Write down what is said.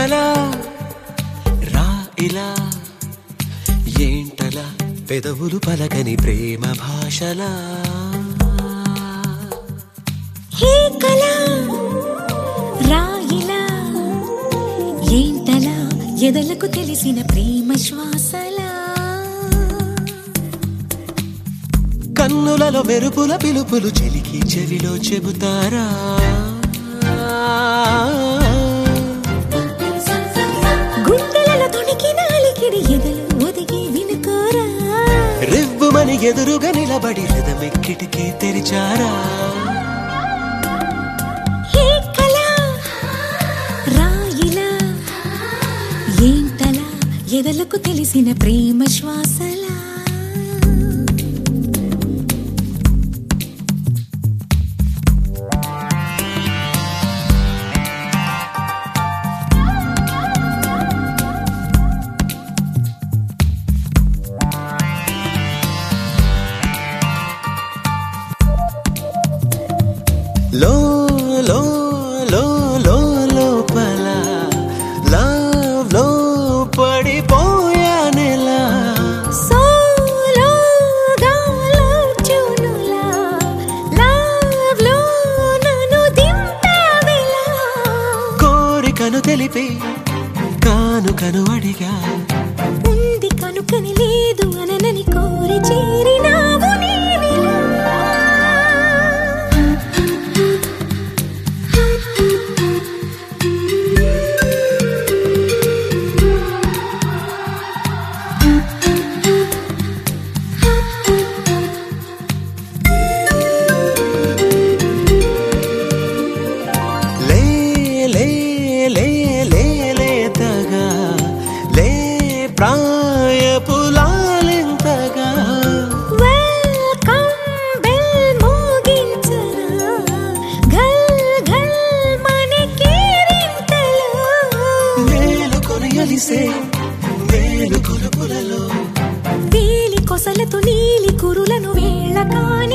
కలా రా ఇలా ఏంటలా పెదవులు పలకని ప్రేమ భాషలా హే కళా రాయిలా ఏంటలా ఎదలకు తెలిసిన ప్రేమ శ్వాసలా కన్నులలో మెరుపుల పిలుపులు చెలికి చెవిలో చెబుతారా గుండెలలో తొణికి నాలికిడి ఎదలు ఒదిగి వినుకోరా రివ్వుమని ఎదురుగా నిలబడి హృదమెక్కిటికి తెరిచారా హే కళా రాయిలా ఏంటలా ఎదలకు తెలిసిన ప్రేమ శ్వాసలా లో లో లో లో లోపల లవ్ లో పడిపోయానెలా సోలోగా లవ్ చూనులా లవ్ లో నన్ను దింపావిలా కోరికను తెలిపి కానుకను అడిగా ఉంది కనుకని లేదు అననని కోరి చేరినావు నీవిలా లే లే లే లే లేతగా లే ప్రాయపు లాలింతగా వెల్కమ్ బెల్ మోగించరా గల్ గల్ మనకేరింతలా మేలుకొని అలిసే మేలు కొలుపులలో వేలి కొసలతో నీలి కురులను వేళ కాని